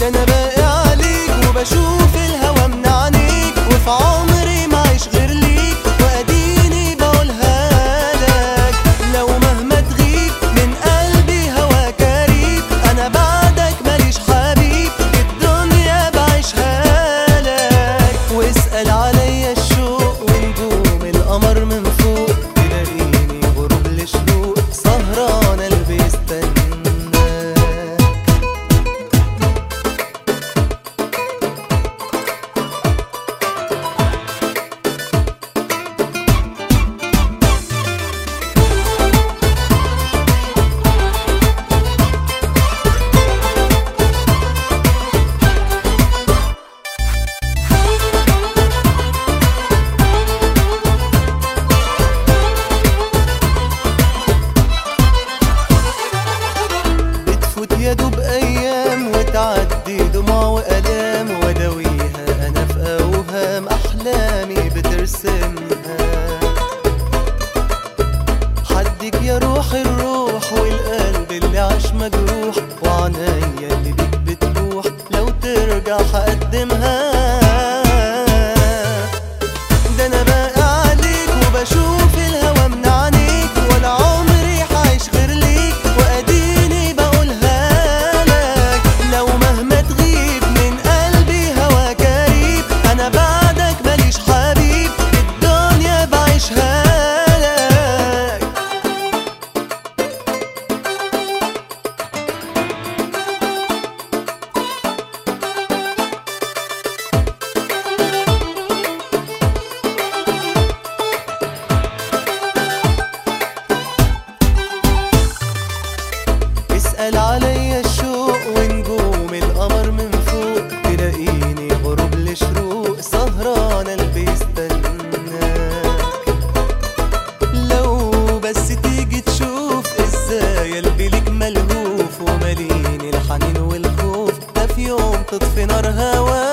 ده انا باقي عليك وبشوف الهوى من عينيك وفي عمري ما عيش غير ليك واديني بقولها لك لو مهما تغيب من قلبي هواك قريب انا بعدك ماليش حبيب الدنيا بعيشها لك واسأل عليا الشوق ونجوم القمر من فوق تلاقيني غروب لشروق سهران قلبي يستناك بتفوت يا دوب ايام وتعدي دموع والام واداويها انا في اوهام احلامي بترسمها حدك يا روح الروح والقلب اللي عاش مجروح وعنايا اللي بيك بتروح لو ترجع هقدمها ده انا باقي عليك وبشوف الهوى من عينيك ولا عمري حعيش غير ليك واديني بقولها لك لو مهما تغيب من قلبي هواك قريب انا بعدك ماليش حبيب الدنيا بعيشها لك اسأل عليا الشوق ونجوم القمر من فوق تلاقيني غروب لشروق سهران قلبي يستناك لو بس تيجي تشوف ازاي قلبي ليك ملهوف وماليني الحنين والخوف ده في يوم تطفي نار هواك